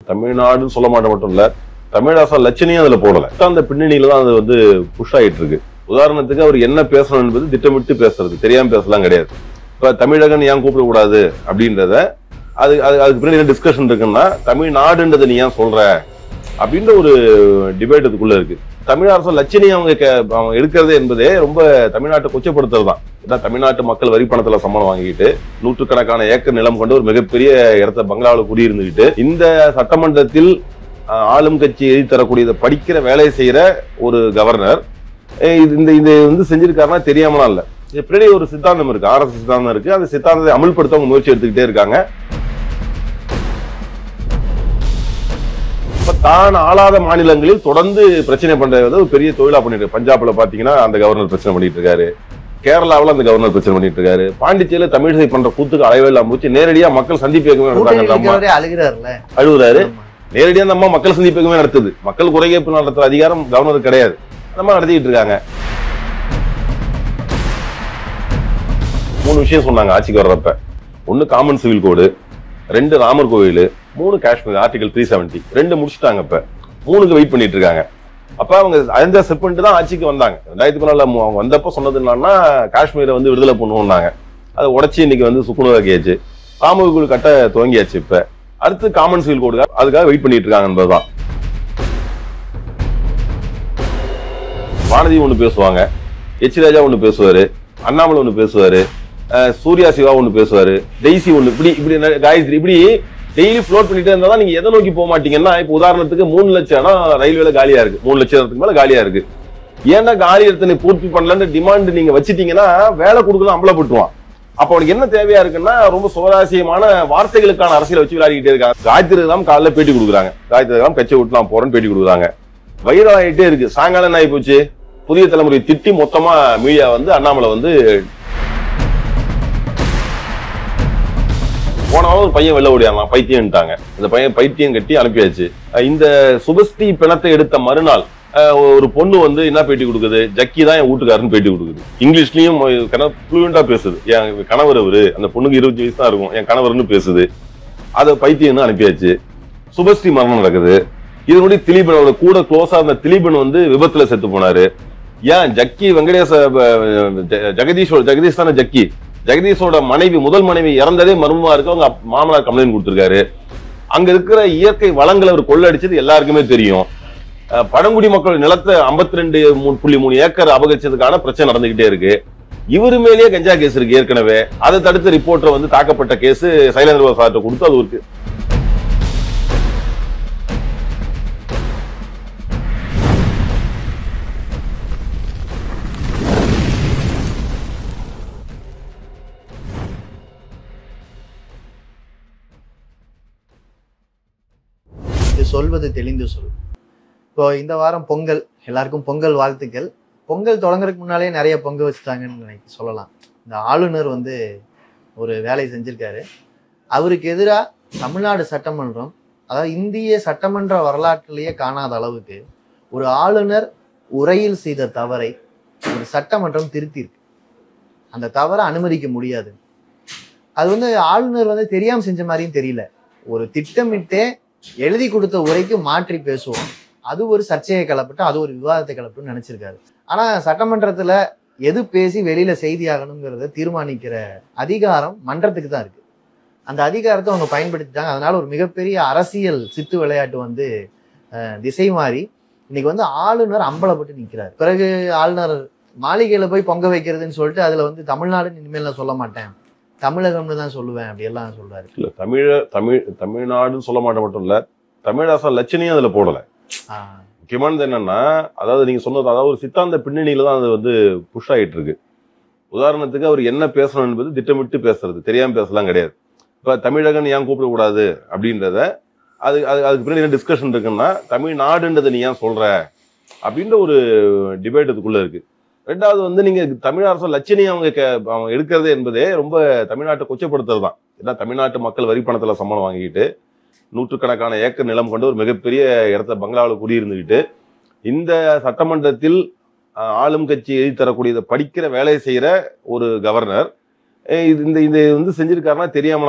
தமிழ்நாடுன்னு சொல்ல மாட்டேன் மட்டும் இல்ல தமிழாசா லட்சணையும் அதுல போடல அந்த பின்னணியில தான் அது வந்து புஷ் ஆயிட்டு இருக்கு உதாரணத்துக்கு அவர் என்ன பேசணும் என்பது திட்டமிட்டு பேசுறது தெரியாம பேசலாம் கிடையாது இப்ப தமிழகன் ஏன் கூப்பிடக்கூடாது அப்படின்றத அது அது அதுக்கு பின்னாடி என்ன டிஸ்கஷன் இருக்குன்னா தமிழ்நாடுன்றதை நீ ஏன் சொல்ற அப்படின்ற ஒரு டிபேட் இதுக்குள்ள இருக்கு தமிழ் அரசு லட்சணி அவங்க கே- அவங்க எடுக்கிறது என்பதே ரொம்ப தமிழ்நாட்டை கொச்சப்படுத்துறது தான் ஏன்னா தமிழ்நாட்டு மக்கள் வரி பணத்துல சம்பளம் வாங்கிட்டு நூற்றுக்கணக்கான ஏக்கர் நிலம் கொண்டு ஒரு மிகப்பெரிய இடத்த பங்களாவில் குடியிருந்துகிட்டு இந்த சட்டமன்றத்தில் ஆஹ், ஆளும் கட்சி எழுதி தரக்கூடியதை படிக்கிற வேலையை செய்யற ஒரு கவர்னர் அஹ் இது இந்த இந்த வந்து செஞ்சிருக்காருன்னா தெரியாமலாம் இல்ல இது பின்னாடி ஒரு சித்தாந்தம் இருக்கு ஆர்எஸ் சித்தாந்தம் இருக்கு அந்த சித்தாந்தத்தை அமல்படுத்த அவங்க முயற்சி எடுத்துக்கிட்டே இருக்காங்க இப்ப தான் ஆளாத மாநிலங்களில் தொடர்ந்து பிரச்சனை பண்றது வந்து ஒரு பெரிய தொழிலா பண்ணிட்டு இருக்கு. பஞ்சாப்ல பாத்தீங்கன்னா அந்த கவர்னர் பிரச்சனை பண்ணிட்டு இருக்காரு கேரளாவுல அந்த கவர்னர் பிரச்சனை பண்ணிட்டு இருக்காரு பாண்டிச்சேரியில தமிழிசை பண்ற கூத்துக்கு அளவே இல்லாம போச்சு நேரடியா மக்கள் சந்திப்பு இயக்கமே கூட்டணி நடத்தாங்க அந்த அம்மா இருக்கிறவரே அழுகிறாருல்ல அழுகுறாரு ஆமா. நேரடியா அந்த அம்மா மக்கள் சந்திப்பு இயக்கமே நடத்துது மக்கள் குறை கேட்பு நடத்துற அதிகாரம் கவர்னருக்கு கிடையாது அந்த அம்மா நடத்திட்டு இருக்காங்க மூணு விஷயம் சொன்னாங்க ஆட்சிக்கு வர்றப்ப ஒன்னு காமன் சிவில் கோடு ரெண்டு ராமர் கோவில் மூணு காஷ்மீர் ஆர்டிகல் த்ரீ செவன்டி ரெண்டு முடிச்சிட்டாங்க இப்ப மூணுக்கு வெயிட் பண்ணிட்டு இருக்காங்க அப்ப அவங்க அந்த செட் பண்ணிட்டு தான் ஆட்சிக்கு வந்தாங்க ரெண்டாயிரத்தி பதினாலுல மு- அவங்க வந்தப்ப சொன்னது என்னன்னா காஷ்மீரை வந்து விடுதலை பண்ணுவோம்னாங்க அதை உடைச்சு இன்னைக்கு வந்து சுக்குநூறாக்கியாச்சு ராமர் கோவில் கட்ட துவங்கியாச்சு இப்ப அடுத்து காமன் சிவில் கோடு அதுக்காக வெயிட் பண்ணிட்டு இருக்காங்க என்பதுதான் வானதி ஒண்ணு பேசுவாங்க எச் ராஜா ஒண்ணு பேசுவாரு அண்ணாமலை ஒண்ணு பேசுவாரு அஹ் சூர்யா சிவா ஒண்ணு பேசுவாரு டெய்ஸி ஒண்ணு இப்படி இப்படி நெ- காயத்ரி இப்படி டெய்லி ஃப்ளோட் பண்ணிட்டே இருந்தா தான் நீங்க எதை நோக்கி போக மாட்டீங்கன்னா இப்ப உதாரணத்துக்கு மூணு லட்சம் இடம் ரயில்வேல காலியா இருக்கு மூணு லட்சம் இடத்துக்கு மேல காலியா இருக்கு ஏன்னா காலி இடத்தை பூர்த்தி பண்ணலன்னு டிமாண்ட் நீங்க வச்சிட்டீங்கன்னா வேலை கொடுக்கலாம் அம்பலப்பட்டுவான் அப்ப அவனுக்கு என்ன தேவையா இருக்குன்னா ரொம்ப சுவராசியமான வார்த்தைகளுக்கான அரசியலை வச்சு விளையாடிக்கிட்டே இருக்காங்க காயத்ரி தான் காலைல பேட்டி கொடுக்குறாங்க காயத்ரி தான் கட்சி விட்டுலாம் போறேன்னு பேட்டி கொடுக்குறாங்க வைரல் ஆகிட்டே இருக்கு சாயங்காலம் என்ன ஆகி போச்சு புதிய தலைமுறை திட்டி மொத்தமா மீடியா வந்து அண்ணாமலை வந்து போன வாரம் ஒரு பையன் வெளில ஓடியாரலாம் பைத்தியம்ட்டாங்க இந்த பையன் பைத்தியம் கட்டி அனுப்பியாச்சு அஹ் இந்த சுபஸ்ரீ பிணத்தை எடுத்த மறுநாள் அஹ் ஒரு பொண்ணு வந்து என்ன பேட்டி கொடுக்குது ஜக்கி தான் என் வீட்டுக்காரன்னு பேட்டி கொடுக்குது இங்கிலீஷ்லயும் ஃப்ளூயண்டா பேசுது என் கணவர் அவரு அந்த பொண்ணுக்கு இருபத்தி வயசு தான் இருக்கும் என் கணவர்னு பேசுது அதை பைத்தியம்னு அனுப்பியாச்சு சுபஸ்ரீ மரணம் நடக்குது இது முன்னாடி திலீபன் அவரோட கூட க்ளோஸா இருந்த திலீபன் வந்து விபத்துல செத்து போனாரு ஏன் ஜக்கி வெங்கடேச அஹ், ஜ- ஜெகதீஷோட ஜெகதீஷ் தானே ஜக்கி ஜெகதீஷோட மனைவி முதல் மனைவி இறந்ததே மர்மமா இருக்கு அவங்க அப்- மாமனார் கம்ப்ளைண்ட் கொடுத்திருக்காரு அங்க இருக்கிற இயற்கை வளங்களை அவர் கொள்ளடிச்சது எல்லாருக்குமே தெரியும் அஹ், பழங்குடி மக்கள் நிலத்தை 52 ரெண்டு புள்ளி மூணு ஏக்கர் அபகரிச்சதுக்கான பிரச்சனை நடந்துகிட்டே இருக்கு இவரு மேலேயே கஞ்சா கேஸ் இருக்கு ஏற்கனவே அதை தடுத்து ரிப்போர்ட்டர் வந்து தாக்கப்பட்ட கேஸ் சைலேந்திர சார்ட்ட கொடுத்து அது ஒரு இது சொல்வது தெளிந்து சொல் இப்போ இந்த வாரம் பொங்கல் எல்லாருக்கும் பொங்கல் வாழ்த்துக்கள் பொங்கல் தொடங்குறதுக்கு முன்னாலே நிறைய பொங்க வச்சுட்டாங்கன்னு நினைக்க சொல்லலாம் இந்த ஆளுநர் வந்து ஒரு வேலை செஞ்சிருக்காரு அவருக்கு எதிராக தமிழ்நாடு சட்டமன்றம் அதாவது இந்திய சட்டமன்ற வரலாற்றிலேயே காணாத அளவுக்கு ஒரு ஆளுநர் உரையில் செய்த தவறை ஒரு சட்டமன்றம் திருத்தியிருக்கு அந்த தவறை அனுமதிக்க முடியாது அது வந்து ஆளுநர் வந்து தெரியாம செஞ்ச மாதிரியும் தெரியல ஒரு திட்டமிட்டே எழுதி கொடுத்த உரைக்கு மாற்றி பேசுவோம் அது ஒரு சர்ச்சையை கிளப்பிட்டு அது ஒரு விவாதத்தை கிளப்பிட்டு நினைச்சிருக்காரு ஆனா சட்டமன்றத்துல எது பேசி வெளியில செய்தி ஆகணுங்கிறத தீர்மானிக்கிற அதிகாரம் மன்றத்துக்கு தான் இருக்கு அந்த அதிகாரத்தை அவங்க பயன்படுத்திட்டாங்க அதனால ஒரு மிகப்பெரிய அரசியல் சித்து விளையாட்டு வந்து அஹ், திசை மாறி இன்னைக்கு வந்து ஆளுநர் அம்பலப்பட்டு நிக்கிறார் பிறகு ஆளுநர் மாளிகையில போய் பொங்க வைக்கிறதுன்னு சொல்லிட்டு அதுல வந்து தமிழ்நாடுன்னு இனிமேல் நான் சொல்ல மாட்டேன் தமிழகம்னு தான் சொல்லுவேன் அப்படி எல்லாம் சொல்றாரு இல்ல தமிழ தமிழ் தமிழ்நாடுன்னு சொல்ல மாட்டேன் மட்டும் இல்ல தமிழாசா லட்சணையும் அதுல போடல ஆஹ் முக்கியமானது என்னன்னா அதாவது நீங்க சொன்னது அதாவது ஒரு சித்தாந்த பின்னணியில தான் அது வந்து புஷ் ஆயிட்டு இருக்கு உதாரணத்துக்கு அவர் என்ன பேசணும் என்பது திட்டமிட்டு பேசுறது தெரியாம பேசலாம் கிடையாது இப்ப தமிழகன் ஏன் கூப்பிடக்கூடாது அப்படின்றத அது அது அதுக்கு பின்னாடி என்ன டிஸ்கஷன் இருக்குன்னா தமிழ்நாடுன்றதை நீ ஏன் சொல்ற அப்படின்ற ஒரு டிபேட் இதுக்குள்ள இருக்கு ரெண்டாவது வந்து நீங்க தமிழ் அரசு லட்சணி அவங்க கே- அவங்க எடுக்கிறது என்பதே ரொம்ப தமிழ்நாட்டை கொச்சப்படுத்துறது தான் ஏன்னா தமிழ்நாட்டு மக்கள் வரி பணத்துல சம்பளம் வாங்கிட்டு நூற்றுக்கணக்கான ஏக்கர் நிலம் கொண்டு ஒரு மிகப்பெரிய இடத்த பங்களாவில் குடியிருந்துக்கிட்டு இந்த சட்டமன்றத்தில் ஆஹ், ஆளும் கட்சி எழுதி தரக்கூடியதை படிக்கிற வேலையை செய்யற ஒரு கவர்னர் அஹ் இது- இந்த இந்த வந்து செஞ்சிருக்காருன்னா தெரியாமலாம் இல்ல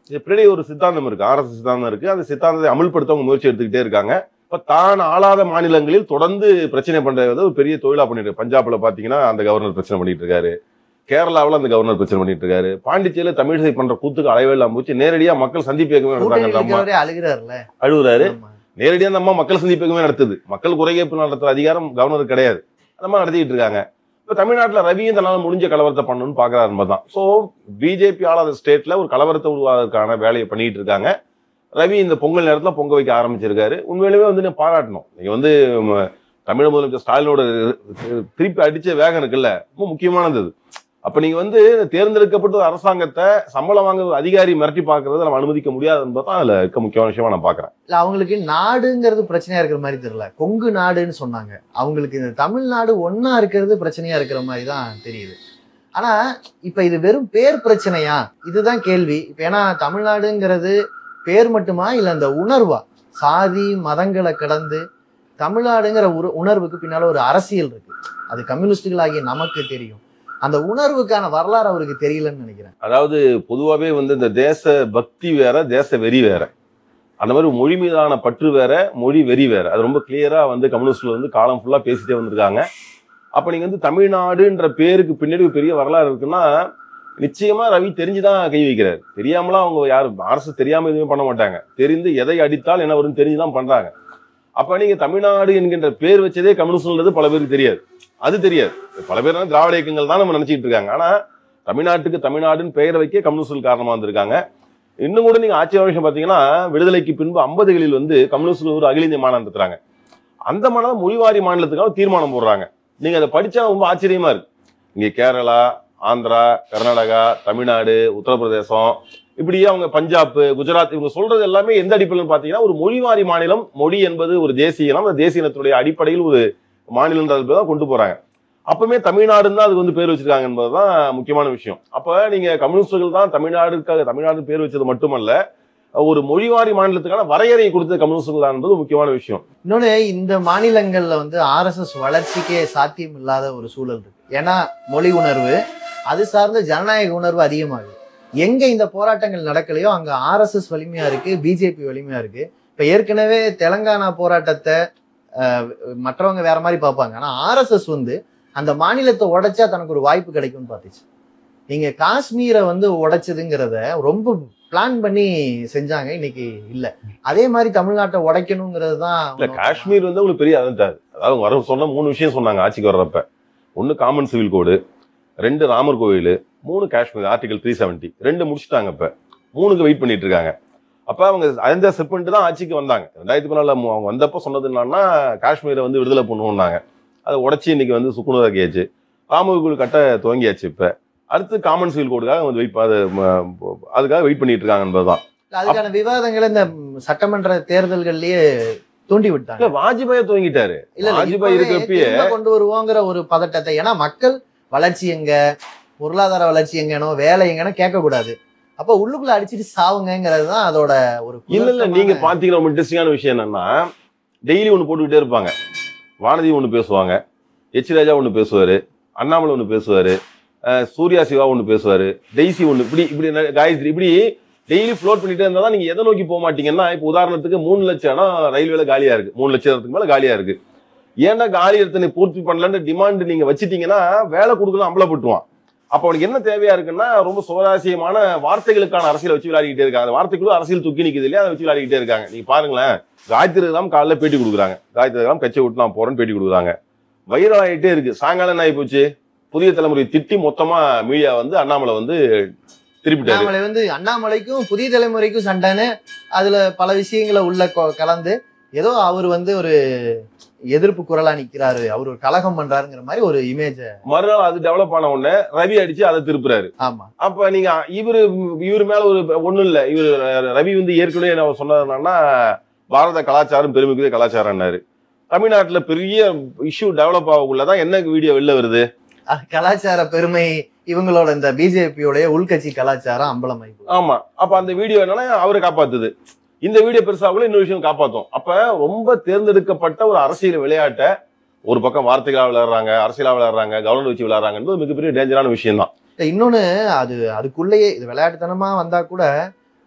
இது பின்னாடி ஒரு சித்தாந்தம் இருக்கு ஆர்எஸ் சித்தாந்தம் இருக்கு அந்த சித்தாந்தத்தை அமல்படுத்த அவங்க முயற்சி எடுத்துக்கிட்டே இருக்காங்க இப்ப தான் ஆளாத மாநிலங்களில் தொடர்ந்து பிரச்சனை பண்றது வந்து ஒரு பெரிய தொழிலா பண்ணிட்டு இருக்கு. பஞ்சாப்ல பாத்தீங்கன்னா அந்த கவர்னர் பிரச்சனை பண்ணிட்டு இருக்காரு கேரளாவுல அந்த கவர்னர் பிரச்சனை பண்ணிட்டு இருக்காரு பாண்டிச்சேரியில தமிழிசை பண்ற கூத்துக்கு அளவே இல்லாம போச்சு நேரடியா மக்கள் சந்திப்பு நடத்தாங்க கூட்டணி அந்த அம்மா இருக்கிறவரே அழுகிறாருல்ல அழுகுறாரு ஆமா. நேரடியா அந்த அம்மா மக்கள் சந்திப்புக்குமே நடத்துது மக்கள் குறைகேப்பு நடத்துற அதிகாரம் கவர்னருக்கு கிடையாது அந்த அம்மா நடத்திட்டு இருக்காங்க இப்ப தமிழ்நாட்டுல ரவியும் தன்னால முடிஞ்ச கலவரத்தை பண்ணணும்னு பாக்குறாரு என்பது தான் சோ பிஜேபி ஆளாத ஸ்டேட்ல ஒரு கலவரத்தை உருவாவதற்கான வேலையை பண்ணிட்டு இருக்காங்க ரவி இந்த பொங்கல் நேரத்துல பொங்க வைக்க ஆரம்பிச்சிருக்காரு உண்மையிலுமே வந்து நான் பாராட்டணும் நீங்க வந்து ம, தமிழக முதலமைச்சர் ஸ்டாலினோட திருப்பி அடிச்ச வேகம் இருக்குல்ல ரொம்ப முக்கியமானது அது அப்ப நீங்க வந்து தேர்ந்தெடுக்கப்பட்ட ஒரு அரசாங்கத்தை சம்பளம் வாங்க ஒரு அதிகாரி மிரட்டி பாக்குறத நம்ம அனுமதிக்க முடியாது என்பது தான் அதுல இருக்க முக்கியமான விஷயமா நான் பாக்குறேன் இல்ல அவங்களுக்கு நாடுங்கிறது பிரச்சனையா இருக்கிற மாதிரி தெரியல கொங்கு நாடுன்னு சொன்னாங்க அவங்களுக்கு இந்த தமிழ்நாடு ஒண்ணா இருக்கிறது பிரச்சனையா இருக்கிற மாதிரி தான் தெரியுது ஆனா இப்ப இது வெறும் பேர் பிரச்சனையா இதுதான் கேள்வி இப்ப ஏன்னா தமிழ்நாடுங்கிறது பேர் மட்டுமா இல்ல அந்த உணர்வா சாதி மதங்களை கடந்து தமிழ்நாடுங்கிற ஒரு உணர்வுக்கு பின்னால ஒரு அரசியல் இருக்கு அது கம்யூனிஸ்டுகளாகிய நமக்கு தெரியும் அந்த உணர்வுக்கான வரலாறு அவருக்கு தெரியலன்னு நினைக்கிறேன் அதாவது பொதுவாகவே வந்து இந்த தேச பக்தி வேற தேச வெறி வேற அந்த மாதிரி மொழி மீதான பற்று வேற மொழி வெறி வேற அது ரொம்ப கிளியரா வந்து கம்யூனிஸ்ட்ல வந்து காலம் ஃபுல்லா பேசிட்டே வந்திருக்காங்க அப்ப நீங்க வந்து தமிழ்நாடுன்ற பேருக்கு பின்னாடி ஒரு பெரிய வரலாறு இருக்குன்னா நிச்சயமா ரவி தெரிஞ்சுதான் கை வைக்கிறார் தெரியாமலாம் அவங்க யாரும் அரசு தெரியாம எதுவுமே பண்ண மாட்டாங்க தெரிந்து எதை அடித்தால் என்ன வரும்னு தெரிஞ்சுதான் பண்றாங்க அப்ப நீங்க தமிழ்நாடு என்கின்ற பேர் வச்சதே கம்யூனிஸ்ட்ன்றது பல பேருக்கு தெரியாது அது தெரியாது பல பேர் வந்து திராவிட இயக்கங்கள் தான் நம்ம நினைச்சிட்டு இருக்காங்க ஆனா தமிழ்நாட்டுக்கு தமிழ்நாடுன்னு பெயர் வைக்க கம்யூனிஸ்டுகள் காரணமா வந்திருக்காங்க இன்னும் கூட நீங்க ஆட்சி விஷயம் பாத்தீங்கன்னா விடுதலைக்கு பின்பு ஐம்பதுகளில் வந்து கம்யூனிஸ்டுகள் ஒரு அகில இந்திய மாநாடு நடத்துறாங்க அந்த மாநாடு மொழிவாரி மாநிலத்துக்காக தீர்மானம் போடுறாங்க நீங்க அதை படிச்சா ரொம்ப ஆச்சரியமா இருக்கு இங்க கேரளா ஆந்திரா கர்நாடகா தமிழ்நாடு உத்தரப்பிரதேசம் இப்படியே அவங்க பஞ்சாப் குஜராத் இவங்க சொல்றது எல்லாமே எந்த அடிப்படையில் பாத்தீங்கன்னா ஒரு மொழிவாரி மாநிலம் மொழி என்பது ஒரு தேசிய இனம் அந்த தேசிய இனத்துடைய அடிப்படையில் ஒரு மாநிலன்றது தான் கொண்டு போறாங்க அப்பவுமே தமிழ்நாடுன்னு தான் அதுக்கு வந்து பேர் வச்சிருக்காங்க என்பதுதான் முக்கியமான விஷயம் அப்ப நீங்க கம்யூனிஸ்டுகள் தான் தமிழ்நாடுக்காக தமிழ்நாடு பேர் வச்சது மட்டுமல்ல ஒரு மொழிவாரி மாநிலத்துக்கான வரையறை கொடுத்தது கம்யூனிஸ்டுகள் தான் என்பது முக்கியமான விஷயம் இன்னொன்னு இந்த மாநிலங்கள்ல வந்து ஆர்எஸ்எஸ் வளர்ச்சிக்கே சாத்தியம் இல்லாத ஒரு சூழல் இருக்கு ஏன்னா மொழி உணர்வு அது சார்ந்த ஜனநாயக உணர்வு அதிகமாகுது எங்க இந்த போராட்டங்கள் நடக்கலையோ அங்க ஆர்எஸ்எஸ் வலிமையா இருக்கு பிஜேபி வலிமையா இருக்கு இப்ப ஏற்கனவே தெலங்கானா போராட்டத்தை அஹ், மற்றவங்க வேற மாதிரி பார்ப்பாங்க ஆனா ஆர்எஸ்எஸ் வந்து அந்த மாநிலத்தை உடைச்சா தனக்கு ஒரு வாய்ப்பு கிடைக்கும்னு பார்த்துச்சு நீங்க காஷ்மீரை வந்து உடைச்சதுங்கிறத ரொம்ப பிளான் பண்ணி செஞ்சாங்க இன்னைக்கு இல்ல அதே மாதிரி தமிழ்நாட்டை உடைக்கணுங்கிறது தான் இல்ல காஷ்மீர் வந்து உங்களுக்கு பெரிய அதான் அதாவது வர சொன்ன மூணு விஷயம் சொன்னாங்க ஆட்சிக்கு வர்றப்ப ஒன்னு காமன் சிவில் கோடு ரெண்டு ராமர் கோவில் மூணு காஷ்மீர் ஆர்டிகல் த்ரீ செவன்ட்டி ரெண்டு முடிச்சிட்டாங்க இப்ப மூணுக்கு வெயிட் பண்ணிட்டு இருக்காங்க அப்ப அவங்க அந்த செட் பண்ணிட்டு தான் ஆட்சிக்கு வந்தாங்க ரெண்டாயிரத்தி பதினாலுல அவங்க வந்தப்ப சொன்னது என்னன்னா காஷ்மீரை வந்து விடுதலை பண்ணுவோம்னாங்க அதை உடைச்சி இன்னைக்கு வந்து சுக்குநூறாக்கியாச்சு ராமர் கோவில் கட்ட துவங்கியாச்சு இப்ப அடுத்து காமன் சிவில் கோடுக்காக வந்து வெயிட் அது ம- அதுக்காக வெயிட் பண்ணிட்டு இருக்காங்க என்பதுதான் அதுக்கான விவாதங்களை இந்த ம், சட்டமன்ற தேர்தல்கள்லயே தூண்டி விட்டாங்க இல்ல வாஜ்பாய் துவங்கிட்டாரு இல்ல இல்ல வாஜ்பாய் இப்பவே இருக்கப்பயே திரும்ப கொண்டு வருவோங்கிற ஒரு பதட்டத்தை ஏன்னா மக்கள் வளர்ச்சி எங்க பொருளாதார வளர்ச்சி எங்கனோ வேலை எங்கனோ கேட்க கூடாது அப்ப உள்ளுக்குள்ள அடிச்சிட்டு சாவுங்கிறது தான் அதோட ஒரு இல்ல இல்ல நீங்க பாத்தீங்கன்னா ரொம்ப இன்ட்ரெஸ்டிங்கான விஷயம் என்னன்னா டெய்லி ஒண்ணு போட்டுக்கிட்டே இருப்பாங்க வானதி ஒண்ணு பேசுவாங்க எச் ராஜா ஒண்ணு பேசுவாரு அண்ணாமலை ஒண்ணு பேசுவாரு அஹ் சூர்யா சிவா ஒண்ணு பேசுவாரு டெய்ஸி ஒண்ணு இப்படி இப்படி ந- காயத்ரி இப்படி டெய்லி ஃப்ளோட் பண்ணிட்டே இருந்தா தான் நீங்க எதை நோக்கி போக மாட்டீங்கன்னா இப்போ உதாரணத்துக்கு மூணு லட்சம் இடம் ரயில்வேல காலியா இருக்கு மூணு லட்சத்துக்கு மேல காலியா இருக்கு ஏன்டா காலி இடத்தை பூர்த்தி பண்ணலன்னு டிமாண்ட் நீங்க வச்சிட்டீங்கன்னா வேலை கொடுக்கலாம் அம்பலப்பட்டுவான் அப்ப அவனுக்கு என்ன தேவையா இருக்குன்னா ரொம்ப சுவாரஸ்யமான வார்த்தைகளுக்கான அரசியல் வச்சு விளையாடிக்கிட்டே இருக்காங்க அந்த வார்த்தைக்குள்ள அரசியல் தூக்கி நிக்குது இல்லையா அதை வச்சு விளையாடிக்கிட்டே இருக்காங்க நீங்க பாருங்களேன் காயத்ரி ராம் காலைல பேட்டி கொடுக்குறாங்க காயத்ரி ராம் கட்சியை விட்டு நான் போறேன்னு பேட்டி கொடுக்குறாங்க வைரல் ஆகிட்டே இருக்கு சாயங்காலம் என்ன ஆகி போச்சு புதிய தலைமுறை திட்டி மொத்தமா மீடியா வந்து அண்ணாமலை வந்து திருப்பிட்டாரு அண்ணாமலை வந்து அண்ணாமலைக்கும் புதிய தலைமுறைக்கும் சண்டைன்னு அதுல பல விஷயங்களை உள்ள கொ- கலந்து ஏதோ அவர் வந்து ஒரு எதிர்ப்பு குரலா நிக்கிறாரு அவர் ஒரு கலகம் பண்றாருங்கிற மாதிரி ஒரு இமேஜ மறுநாள் அது டெவலப் ஆன உடனே ரவி அடிச்சு அதை திருப்புறாரு ஆமா அப்ப நீங்க இவரு இவர் மேல ஒரு ஒண்ணும் இல்ல இவர் ரவி வந்து ஏற்கனவே என்ன சொன்னது என்னன்னா பாரத கலாச்சாரம் பெருமிக்குதே கலாச்சாரம்னாரு தமிழ்நாட்டுல பெரிய இஷ்யூ டெவலப் ஆகக்குள்ளதான் என்ன வீடியோ வெளில வருது அது கலாச்சார பெருமை இவங்களோட இந்த பிஜேபியோடைய உள்கட்சி கலாச்சாரம் அம்பலமாயி போகுது. ஆமா அப்ப அந்த வீடியோ என்னன்னா அவரை காப்பாத்துது இந்த வீடியோ பெருசாகல இன்னொரு விஷயம் காப்பாத்தும் அப்ப ரொம்ப தேர்ந்தெடுக்கப்பட்ட ஒரு அரசியல் விளையாட்டை ஒரு பக்கம் வார்த்தைகளா விளையாடுறாங்க அரசியலா விளையாடுறாங்க கவர்னர் வச்சு விளையாடுறாங்கன்றது மிகப்பெரிய டேஞ்சரான விஷயம் தான் இன்னொன்னு அது அதுக்குள்ளேயே இது விளையாட்டுத்தனமா வந்தா கூட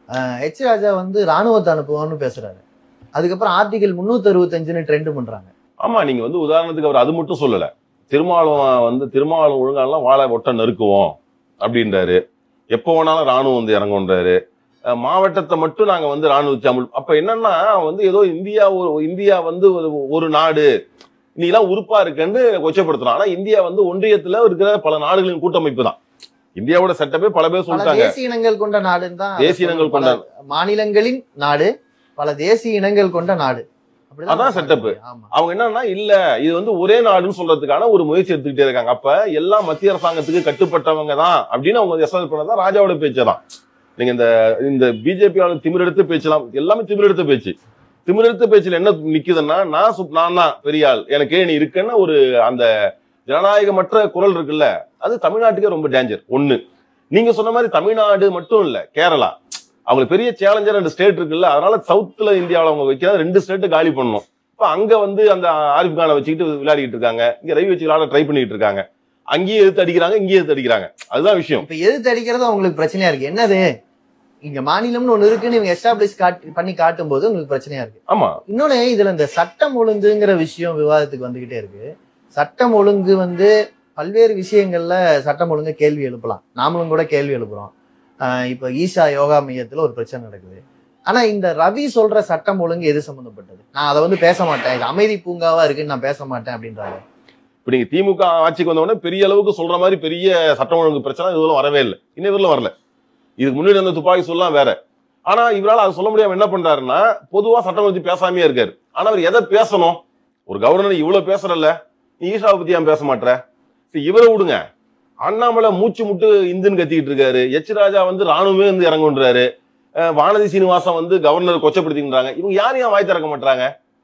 ஹெச் ராஜா வந்து ராணுவத்தை அனுப்புவோம்னு பேசுறாரு அதுக்கப்புறம் ஆர்டிகல் முன்னூத்தி அறுபத்தஞ்சுன்னு ட்ரெண்ட் பண்றாங்க ஆமா நீங்க வந்து உதாரணத்துக்கு அவர் அது மட்டும் சொல்லல திருமாவளவன் வந்து திருமாவளவன் ஒழுங்காலாம் வாழை ஒட்ட நறுக்குவோம் அப்படின்றாரு எப்போ வேணாலும் ராணுவம் வந்து இறங்குன்றாரு அஹ் மாவட்டத்தை மட்டும் நாங்க வந்து ராணுவ அமல் அப்ப என்னன்னா வந்து ஏதோ இந்தியா ஒரு இந்தியா வந்து ஒரு ஒரு நாடு நீலாம் உறுப்பா இருக்குன்னு கொச்சப்படுத்தலாம் ஆனா இந்தியா வந்து ஒன்றியத்துல இருக்கிற பல நாடுகளின் கூட்டமைப்பு தான் இந்தியாவோட சட்டமே பல பேர் பல சொல்லிட்டாங்க தேசிய இனங்கள் கொண்ட நாடுன்னு தான் தேசிய இனங்கள் கொண்ட- பல மாநிலங்களின் நாடு பல தேசிய இனங்கள் கொண்ட நாடு அப்படிதான் அதான் setup. ஆமா அவங்க என்னன்னா இல்ல இது வந்து ஒரே நாடுன்னு சொல்றதுக்கான ஒரு முயற்சி எடுத்துக்கிட்டே இருக்காங்க அப்ப எல்லா மத்திய அரசாங்கத்துக்கு கட்டுப்பட்டவங்க தான் அப்படின்னு அவங்க எஸ்எல் பண்ணதான் ராஜாவோட பேச்சு தான் நீங்க இந்த இந்த பிஜேபியால திமிரெடுத்த பேச்சலாம் எல்லாமே திமிரெடுத்த பேச்சு திமிரெடுத்த பேச்சுல என்ன நிக்குதுன்னா நான் சுப்- நான் தான் பெரிய ஆள் எனக்கு நீ இருக்குன்னு ஒரு அந்த ஜனநாயகமற்ற குரல் இருக்குல்ல அது தமிழ்நாட்டுக்கே ரொம்ப டேஞ்சர் ஒண்ணு நீங்க சொன்ன மாதிரி தமிழ்நாடு மட்டும் இல்ல கேரளா அவங்களுக்கு பெரிய சேலஞ்சர் ரெண்டு ஸ்டேட் இருக்குல்ல அதனால சவுத்துல இந்தியாவில் அவங்க வைக்கிறாங்க ரெண்டு ஸ்டேட்டு காலி பண்ணணும் இப்ப அங்க வந்து அந்த ஆரிஃப் கானை வச்சுக்கிட்டு விளையாடிட்டு இருக்காங்க இங்க ரவி வச்சு விளையாட ட்ரை பண்ணிட்டு இருக்காங்க அங்கேயே எடுத்து அடிக்கிறாங்க இங்கேயே எடுத்து அடிக்கிறாங்க அதுதான் விஷயம் இப்ப எதிர்த்து அடிக்கிறது அவங்களுக்கு பிரச்சனையா இருக்கு என்னது இங்க மாநிலம்னு ஒண்ணு இருக்குன்னு இவங்க எஸ்டாப்ளிஷ் காட்டி பண்ணி காட்டும் போது உங்களுக்கு பிரச்சனையா இருக்கு ஆமா இன்னொன்னு இதுல இந்த சட்டம் ஒழுங்குங்கிற விஷயம் விவாதத்துக்கு வந்துகிட்டே இருக்கு சட்டம் ஒழுங்கு வந்து பல்வேறு விஷயங்கள்ல சட்டம் ஒழுங்கு கேள்வி எழுப்பலாம் நாமளும் கூட கேள்வி எழுப்புறோம் ஆஹ் இப்ப ஈஷா யோகா மையத்துல ஒரு பிரச்சனை நடக்குது ஆனா இந்த ரவி சொல்ற சட்டம் ஒழுங்கு எது சம்பந்தப்பட்டது நான் அதை வந்து பேச மாட்டேன் இது அமைதி பூங்காவா இருக்குன்னு நான் பேச மாட்டேன் அப்படின்றாங்க இப்ப நீங்க திமுக ஆட்சிக்கு வந்த உடனே பெரிய அளவுக்கு சொல்ற மாதிரி பெரிய சட்டம் ஒழுங்கு பிரச்சனை இதுவரை வரவே இல்லை இன்னும் இவரில் வரல இதுக்கு முன்னாடி அந்த துப்பாக்கி சொல்லலாம் வேற ஆனா இவரால அதை சொல்ல முடியாம என்ன பண்றாருன்னா பொதுவா சட்டம் பத்தி பேசாமையே இருக்காரு ஆனா அவர் எதை பேசணும் ஒரு கவர்னர் இவ்வளவு பேசுறல்ல நீ ஈஷாவை பத்தி ஏன் பேச மாட்ற சரி, இவரை விடுங்க அண்ணாமலை மூச்சு முட்டு இந்துன்னு கத்திக்கிட்டு இருக்காரு எச் ராஜா வந்து ராணுவமே வந்து இறங்குன்றாரு அஹ் வானதி சீனிவாசன் வந்து கவர்னர் கொச்சப்படுத்தின்றாங்க இவங்க யாரும் ஏன் வாய் திறக்க மாட்டாங்க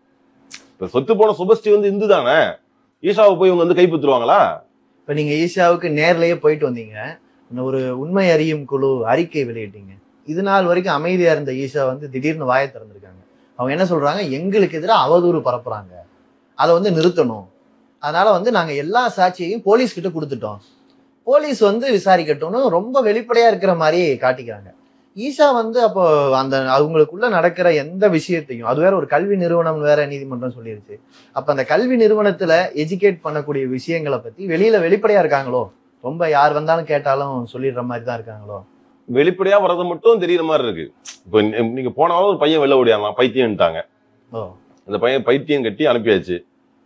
இப்ப சொத்து போன சுபஸ்ரீ வந்து இந்து தானே ஈஷாவை போய் இவங்க வந்து கைப்பற்றுவாங்களா இப்ப நீங்க ஈஷாவுக்கு நேர்லயே போயிட்டு வந்தீங்க இந்த ஒரு உண்மை அறியும் குழு அறிக்கை வெளியிட்டீங்க இது நாள் வரைக்கும் அமைதியா இருந்த ஈஷா வந்து திடீர்னு வாயை திறந்திருக்காங்க அவங்க என்ன சொல்றாங்க எங்களுக்கு எதிராக அவதூறு பரப்புறாங்க அதை வந்து நிறுத்தணும் அதனால வந்து நாங்க எல்லா சாட்சியையும் போலீஸ் கிட்ட கொடுத்துட்டோம் போலீஸ் வந்து விசாரிக்கட்டும்னு ரொம்ப வெளிப்படையா இருக்கிற மாதிரி காட்டிக்கிறாங்க ஈஷா வந்து அப்போ அந்த அவங்களுக்குள்ள நடக்கிற எந்த விஷயத்தையும் அது வேற ஒரு கல்வி நிறுவனம் வேற நீதிமன்றம் சொல்லிருச்சு அப்ப அந்த கல்வி நிறுவனத்துல எஜுகேட் பண்ணக்கூடிய விஷயங்களை பத்தி வெளியில வெளிப்படையா இருக்காங்களோ ரொம்ப யார் வந்தாலும் கேட்டாலும் சொல்லிடுற மாதிரி தான் இருக்காங்களோ வெளிப்படையா வர்றது மட்டும் தெரியற மாதிரி இருக்கு இப்போ நீ- நீங்க போன வாரம் ஒரு பையன் வெளில ஓடியாமா பைத்தியம்ட்டாங்க ஓ அந்த பையன் பைத்தியம் கட்டி அனுப்பியாச்சு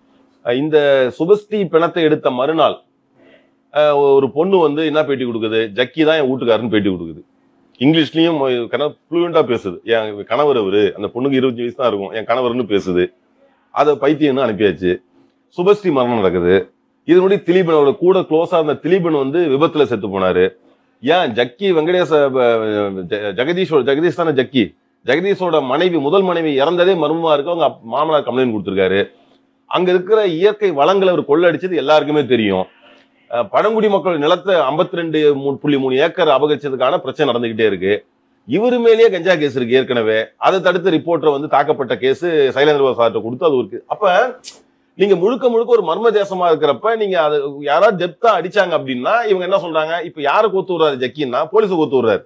அஹ் இந்த சுபஸ்ரீ பிணத்தை எடுத்த மறுநாள் அஹ் ஒரு பொண்ணு வந்து என்ன பேட்டி கொடுக்குது ஜக்கி தான் என் வீட்டுக்காரன்னு பேட்டி கொடுக்குது இங்கிலீஷ்லயும் கணவர் ஃப்ளூயண்டா பேசுது என் கணவர் அவரு அந்த பொண்ணுக்கு இருபத்தஞ்சு வயசு தான் இருக்கும் என் கணவர்னு பேசுது அதை பைத்தியம்னு அனுப்பியாச்சு சுபஸ்ரீ மரணம் நடக்குது இது முன்னாடி திலீபன் அவரோட கூட க்ளோஸா இருந்த திலீபன் வந்து விபத்துல செத்து போனாரு ஏன் ஜக்கி வெங்கடேச அஹ், ஜ- ஜெகதீஷோட ஜெகதீஷ் தானே ஜக்கி ஜெகதீஷோட மனைவி முதல் மனைவி இறந்ததே மர்மமா இருக்கு அவங்க அப்- மாமனார் கம்ப்ளைண்ட் கொடுத்திருக்காரு அங்க இருக்கிற இயற்கை வளங்களை அவர் கொள்ளடிச்சது எல்லாருக்குமே தெரியும் அஹ், பழங்குடி மக்கள் நிலத்தை 52 ரெண்டு புள்ளி மூணு ஏக்கர் அபகரிச்சதுக்கான பிரச்சனை நடந்துகிட்டே இருக்கு இவரு மேலேயே கஞ்சா கேஸ் இருக்கு ஏற்கனவே அதை தடுத்த ரிப்போர்ட்டர் வந்து தாக்கப்பட்ட கேஸ் சைலேந்திர சார்ட்ட கொடுத்து அது இருக்கு அப்ப நீங்க முழுக்க முழுக்க ஒரு மர்ம தேசமா இருக்கிறப்ப நீங்க அது யாராவது டெப்தா அடிச்சாங்க அப்படின்னா இவங்க என்ன சொல்றாங்க இப்ப யாரை கோத்து விடுறாரு ஜக்கின்னா போலீஸை கோத்து விடுறாரு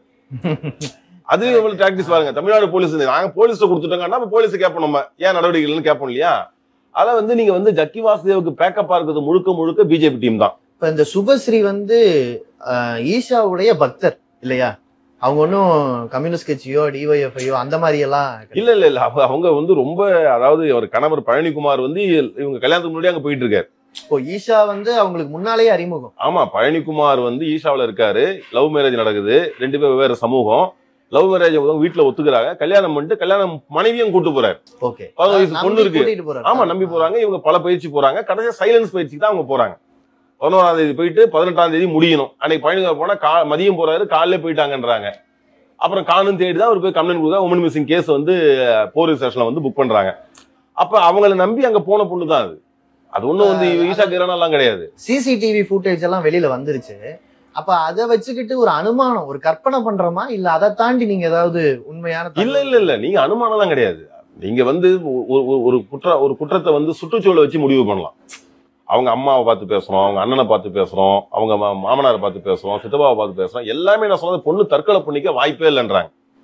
அது இவ்வளவு டாக்டிஸ் பாருங்க தமிழ்நாடு போலீஸ் நாங்க போலீஸ் கொடுத்துட்டோங்கன்னா அப்ப போலீஸ் கேட்போம் நம்ம ஏன் நடவடிக்கைகள்னு கேட்போம் இல்லையா அத வந்து நீங்க வந்து ஜக்கி வாசுதேவுக்கு பேக்கப்பா இருக்கிறது முழுக்க முழுக்க பிஜேபி டீம் தான் இப்ப இந்த சுபஸ்ரீ வந்து ஆஹ், ஈஷாவுடைய பக்தர் இல்லையா அவங்க ஒன்றும் கம்யூனிஸ்ட் கட்சியோ டிஒய்எஃப்ஐயோ அந்த மாதிரி எல்லாம் கிடையாது. இல்ல இல்ல இல்ல அவங்க- அவங்க வந்து ரொம்ப அதாவது அவர் கணவர் பழனிக்குமார் வந்து இவங்க கல்யாணத்துக்கு முன்னாடி அங்க போயிட்டு இருக்காரு இப்போ ஈஷா வந்து அவங்களுக்கு முன்னாலேயே அறிமுகம் ஆமா பழனிக்குமார் வந்து ஈஷாவுல இருக்காரு லவ் மேரேஜ் நடக்குது ரெண்டு பேர் வெவ்வேறு சமூகம் லவ் மேரேஜ் வீட்டுல ஒத்துக்கிறாங்க கல்யாணம் பண்ணிட்டு கல்யாணம் மனைவியும் கூட்டு போறாரு ஓகே பதினோரு வயசு பொண்ணு இருக்கு கூட்டிட்டு போறாரு ஆமா நம்பி போறாங்க இவங்க பல பயிற்சி போறாங்க கடைசியா சைலன்ஸ் பயிற்சிக்கு தான் அவங்க போறாங்க பதினோராம் தேதி போயிட்டு பதினெட்டாம் தேதி முடியணும் அன்னைக்கு பழனி போனா கா மதியம் போறாரு காலையில போயிட்டாங்கன்றாங்க அப்புறம் காணும் தேடி தான் அவர் போய் கம்ப்ளைண்ட் கொடுத்தா உமன் மிஸ்ஸிங் கேஸ் வந்து போலீஸ் ஸ்டேஷன்ல வந்து புக் பண்றாங்க அப்ப அவங்கள நம்பி அங்க போன பொண்ணு தான் அது அது ஒண்ணும் வந்து ஈஷா கிரணம் எல்லாம் கிடையாது சிசிடிவி ஃபுட்டேஜ் எல்லாம் வெளியில வந்துருச்சு அப்ப அதை வச்சுக்கிட்டு ஒரு அனுமானம் ஒரு கற்பனை பண்றோமா இல்ல அதை தாண்டி நீங்க ஏதாவது உண்மையான இல்ல இல்ல இல்ல நீங்க அனுமானம் எல்லாம் கிடையாது நீங்க வந்து ஒ- ஒ- ஒரு குற்ற ஒரு குற்றத்தை வந்து சுற்றுச்சூழலை வச்சு முடிவு பண்ணலாம் அவங்க அம்மாவை பார்த்து பேசுறோம் அவங்க அண்ணனை பார்த்து பேசுறோம் அவங்க மா- மாமனாரை பார்த்து பேசுறோம் சித்தப்பாவை பார்த்து பேசுறோம் எல்லாமே நான் சொன்னது பொண்ணு தற்கொலை பண்ணிக்க வாய்ப்பே இல்லைன்றாங்க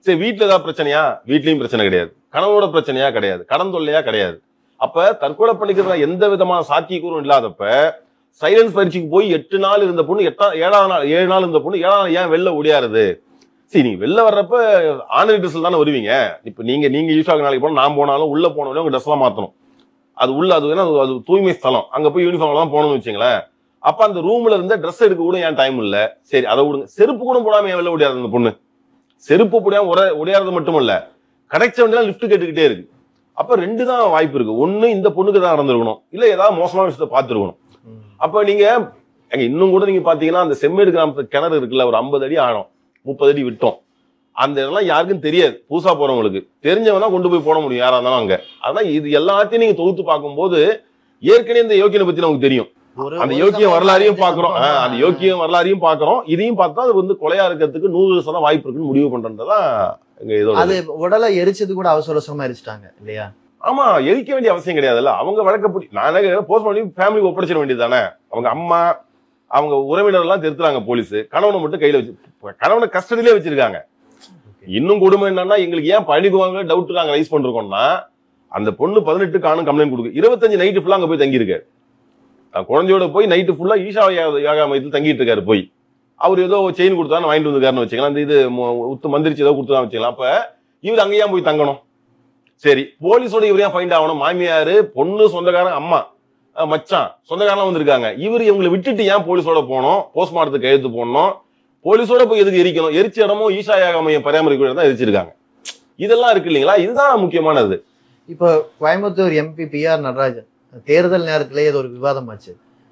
சரி வீட்டுல ஏதாவது பிரச்சனையா வீட்லயும் பிரச்சனை கிடையாது கணவனோட பிரச்சனையா கிடையாது கடன் தொல்லையா கிடையாது அப்ப தற்கொலை பண்ணிக்கிறதுல எந்த விதமான சாத்தியக்கூறும் இல்லாதப்ப சைலன்ஸ் பயிற்சிக்கு போய் எட்டு நாள் இருந்த பொண்ணு எட்டா ஏழாவது நாள் ஏழு நாள் இருந்த பொண்ணு ஏழாவது நாள் ஏன் வெளில ஓடியாருது சரி நீங்க வெளில வர்றப்ப ஆன்லைன் ட்ரெஸ்ல தானே வருவீங்க இப்ப நீங்க நீங்க யூஸ் ஆக நாளைக்கு போனா நான் போனாலும் உள்ள போனாலும் உங்க ட்ரெஸ் எல்லாம் மாத்தணும் அது உள்ள அது வேணா அது- அது தூய்மை ஸ்தலம் அங்க போய் யூனிஃபார்ம் தான் போகணும்னு வச்சுங்களேன் அப்ப அந்த ரூம்ல இருந்த ட்ரெஸ் எடுக்க கூட ஏன் டைம் இல்ல சரி அதை விடுங்க செருப்பு கூட போடாம ஏன் வெளில ஓடியாரு அந்த பொண்ணு செருப்பு போடாம உட ஒடியாறது மட்டும் இல்ல கிடைச்ச வண்டிலாம் லிஃப்ட் கேட்டுக்கிட்டே இருக்கு அப்ப ரெண்டு தான் வாய்ப்பு இருக்கு ஒண்ணு இந்த பொண்ணுக்கு தான் நடந்திருக்கணும் இல்ல ஏதாவது மோசமான விஷயத்த பார்த்திருக்கணும் ம். அப்ப நீங்க எங்க இன்னும் கூட நீங்க பாத்தீங்கன்னா அந்த செம்மேடு கிராமத்து கிணறு இருக்குல்ல ஒரு ஐம்பது அடி ஆழம் முப்பது அடி விட்டோம் அந்த இதெல்லாம் யாருக்கும் தெரியாது புதுசா போறவங்களுக்கு தெரிஞ்சவன் தான் கொண்டு போய் போட முடியும் யாரா இருந்தாலும் அங்க அதான் இது எல்லாத்தையும் நீங்க தொகுத்து பார்க்கும்போது ஏற்கனவே இந்த யோக்கியனை பத்தி நமக்கு தெரியும் ஒரு- அந்த ஒரு யோக்கியம் சம்பவம் வரலாறையும் அஞ்சு பாக்குறோம் சம்பவம் ஆஹ், அந்த யோக்கியம் வரலாறையும் பாக்குறோம் இதையும் பார்த்தா அது வந்து கொலையா இருக்கிறதுக்கு நூறு சதம் வாய்ப்பு இருக்குன்னு முடிவு பண்றதுதான் எங்க இதோட அது உடலை எரிச்சது கூட அவசர அவசரமா எரிச்சிட்டாங்க இல்லையா ஆமா எரிக்க வேண்டிய அவசியம் கிடையாதுல்ல அவங்க வழக்கப்படி நான் போஸ்ட் பண்ணி ஃபேமிலி ஒப்படைச்சிட வேண்டியது தானே அவங்க அம்மா அவங்க உறவினர் எல்லாம் திருத்துறாங்க போலீஸ் கணவனை மட்டும் கையில வச்சு கணவனை கஸ்டடியிலே வச்சிருக்காங்க இன்னும் கொடுமை என்னன்னா எங்களுக்கு ஏன் பழிக்குவாங்க டவுட் நாங்க ரைஸ் பண்றோம்னா அந்த பொண்ணு பதினெட்டு காணும் கம்ப்ளைண்ட் கொடுக்கு இருபத்தஞ்சு நைட்டு ஃபுல்லா அங்க போய் தங்கியிருக்காரு தான் குழந்தையோட போய் நைட்டு ஃபுல்லா ஈஷா யோகா- யோகா மையத்தில் தங்கிட்டு இருக்காரு போய் அவர் ஏதோ செயின் கொடுத்தான்னு வாங்கிட்டு வந்துருக்காருன்னு வச்சுக்கலாம் அந்த இது மு- உத்து மந்திரிச்சு ஏதோ கொடுத்தான்னு வச்சுக்கலாம் அப்ப இவர் அங்க ஏன் போய் தங்கணும் சரி போலீஸோட இவர் ஏன் ஃபைண்ட் ஆகணும் மாமியாரு பொண்ணு சொந்தக்காரன் அம்மா அஹ் மச்சான் சொந்தக்காரலாம் வந்திருக்காங்க இவர் இவங்களை விட்டுட்டு ஏன் போலீஸோட போனோம் போஸ்ட்மார்ட்டத்துக்கு கையெழுத்து போடணும் போலீஸோட போய் எதுக்கு எரிக்கணும் எரிச்ச இடமும் ஈஷா யாக மையம் பராமரிக்கிற இடம் தான் எரிச்சிருக்காங்க இதெல்லாம் இருக்கு இல்லைங்களா இதுதான் முக்கியமானது இப்போ Coimbatore MP P R Natarajan தேர்தல் நேரத்திலே இது ஒரு விவாதம் ஆச்சு